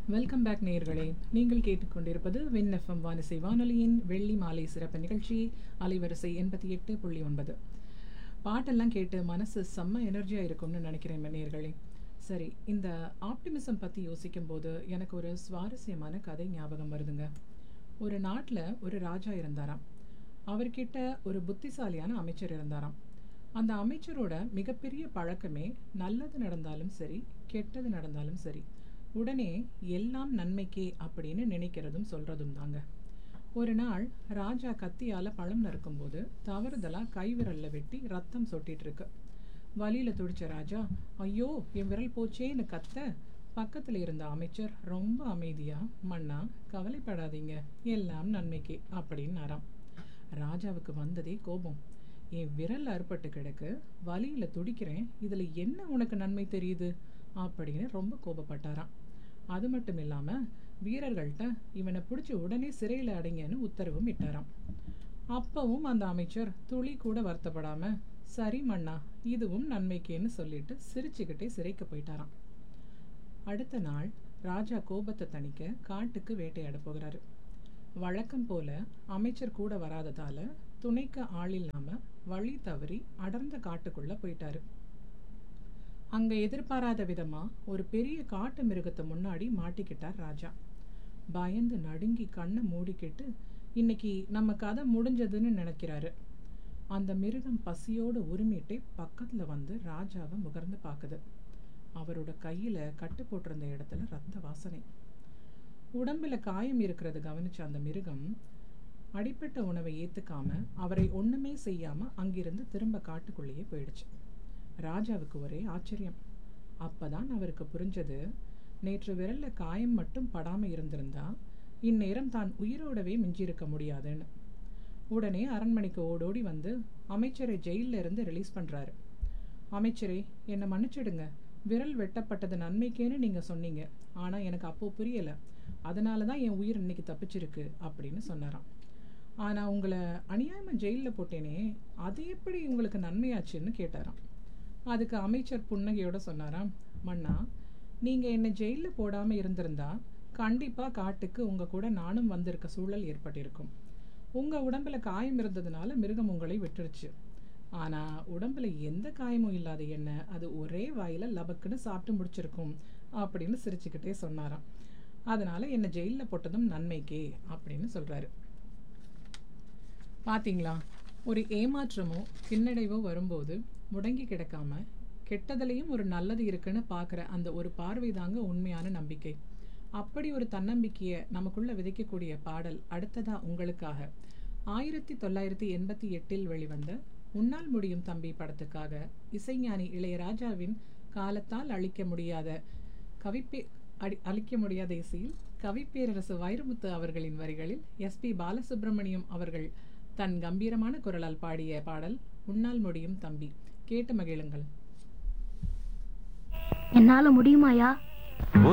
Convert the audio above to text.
welcome back நேயர்களே நீங்கள் கேட்டுக்கொண்டிருப்பது வின் எஃப்எம் வானிசை வானொலியின் வெள்ளி மாலை சிறப்பு நிகழ்ச்சி அலைவரிசை எண்பத்தி எட்டு புள்ளி ஒன்பது பாட்டெல்லாம் கேட்டு மனசு செம்ம எனர்ஜியாக இருக்கும்னு நினைக்கிறேன் நேயர்களே சரி இந்த ஆப்டிமிசம் பற்றி யோசிக்கும் போது எனக்கு ஒரு சுவாரஸ்யமான கதை ஞாபகம் வருதுங்க ஒரு நாட்டில் ஒரு ராஜா இருந்தாராம் அவர்கிட்ட ஒரு புத்திசாலியான அமைச்சர் இருந்தாராம் அந்த அமைச்சரோட மிகப்பெரிய பழக்கமே நல்லது நடந்தாலும் சரி கெட்டது நடந்தாலும் சரி உடனே எல்லாம் நன்மைக்கே அப்படின்னு நினைக்கிறதும் சொல்றதும் தாங்க ஒரு நாள் ராஜா கத்தியால பழம் நறுக்கும்போது தவறுதலா கை விரல்ல வெட்டி ரத்தம் சொட்டிட்டு இருக்கு வலியில துடிச்ச ராஜா ஐயோ என் விரல் போச்சேன்னு கத்த பக்கத்துல இருந்த அமைச்சர் ரொம்ப அமைதியா மன்னா கவலைப்படாதீங்க எல்லாம் நன்மைக்கே அப்படின்னாராம் ராஜாவுக்கு வந்ததே கோபம் என் விரல் அறுபட்டு கிடக்கு வலியில துடிக்கிறேன் இதுல என்ன உனக்கு நன்மை தெரியுது அப்படின்னு ரொம்ப கோபப்பட்டாராம் அது மட்டும் இல்லாம வீரர்கள்ட்ட இவனை பிடிச்சி உடனே சிறையில் அடைங்கன்னு உத்தரவும் இட்டாராம் அப்பவும் அந்த அமைச்சர் துளி கூட வருத்தப்படாம சரி மன்னா இதுவும் நன்மைக்கேன்னு சொல்லிட்டு சிரிச்சுக்கிட்டே சிறைக்கு போயிட்டாராம் அடுத்த நாள் ராஜா கோபத்தை தணிக்க காட்டுக்கு வேட்டையாட போகிறாரு வழக்கம் போல அமைச்சர் கூட வராததால துணைக்கு ஆள் இல்லாம வழி தவறி அடர்ந்த காட்டுக்குள்ள போயிட்டாரு அங்க எதிர்பாராத விதமா ஒரு பெரிய காட்டு மிருகத்தை முன்னாடி மாட்டிக்கிட்டார் ராஜா பயந்து நடுங்கி கண்ணை மூடிக்கிட்டு இன்னைக்கு நம்ம கதை முடிஞ்சதுன்னு நினைக்கிறாரு அந்த மிருகம் பசியோடு உரிமிட்டு பக்கத்துல வந்து ராஜாவை முகர்ந்து பார்க்குது அவரோட கையில கட்டு போட்டிருந்த இடத்துல ரத்த வாசனை உடம்புல காயம் இருக்கிறது கவனிச்ச அந்த மிருகம் அடிப்பட்ட உணவை ஏத்துக்காம அவரை ஒண்ணுமே செய்யாம அங்கிருந்து திரும்ப காட்டுக்குள்ளேயே போயிடுச்சு ராஜாவுக்கு ஒரே ஆச்சரியம் அப்பதான் அவருக்கு புரிஞ்சது நேற்று விரல்ல காயம் மட்டும் படாம இருந்திருந்தா இந்நேரம் தான் உயிரோடவே மிஞ்சியிருக்க முடியாதுன்னு உடனே அரண்மனைக்கு ஓடோடி வந்து அமைச்சரை ஜெயில இருந்து ரிலீஸ் பண்றாரு அமைச்சரே என்னை மன்னிச்சிடுங்க விரல் வெட்டப்பட்டது நன்மைக்கேன்னு நீங்க சொன்னீங்க ஆனா எனக்கு அப்போ புரியல அதனால தான் என் உயிர் இன்னைக்கு தப்பிச்சிருக்கு அப்படின்னு சொன்னாராம் ஆனா உங்களை அநியாயமா ஜெயில போட்டேனே அது எப்படி உங்களுக்கு நன்மையாச்சுன்னு கேட்டாராம் அதுக்கு அமைச்சர் புன்னகையோட சொன்னாராம் மன்னா நீங்க என்னை ஜெயில போடாம இருந்திருந்தா கண்டிப்பா காட்டுக்கு உங்க கூட நானும் வந்திருக்க சூழல் ஏற்பட்டிருக்கும் உங்க உடம்புல காயம் இருந்ததுனால மிருகம் உங்களை விட்டுருச்சு ஆனா உடம்புல எந்த காயமும் இல்லாத என்ன அது ஒரே வாயில லபக்குன்னு சாப்பிட்டு முடிச்சிருக்கும் அப்படின்னு சிரிச்சுக்கிட்டே சொன்னாராம் அதனால என்னை ஜெயில போட்டதும் நன்மைக்கே அப்படின்னு சொல்றாரு பாத்தீங்களா ஒரு ஏமாற்றமோ பின்னடைவோ வரும்போது முடங்கி கிடக்காம கெட்டதுலேயும் ஒரு நல்லது இருக்குன்னு பார்க்குற அந்த ஒரு பார்வை தாங்க உண்மையான நம்பிக்கை அப்படி ஒரு தன்னம்பிக்கையை நமக்குள்ள விதைக்கக்கூடிய பாடல் அடுத்ததா உங்களுக்காக ஆயிரத்தி தொள்ளாயிரத்தி எண்பத்தி எட்டில் வெளிவந்த உன்னால் முடியும் தம்பி படத்துக்காக இசைஞானி இளையராஜாவின் காலத்தால் அழிக்க முடியாத கவிப்பே அடி அழிக்க முடியாத இசையில் கவிப்பேரரசு வைரமுத்து அவர்களின் வரிகளில் எஸ்பி பாலசுப்ரமணியம் அவர்கள் தன் கம்பீரமான குரலால் பாடிய பாடல் உன்னால் முடியும் தம்பி கேட்டு மகிழுங்கள் என்னால முடியுமாயா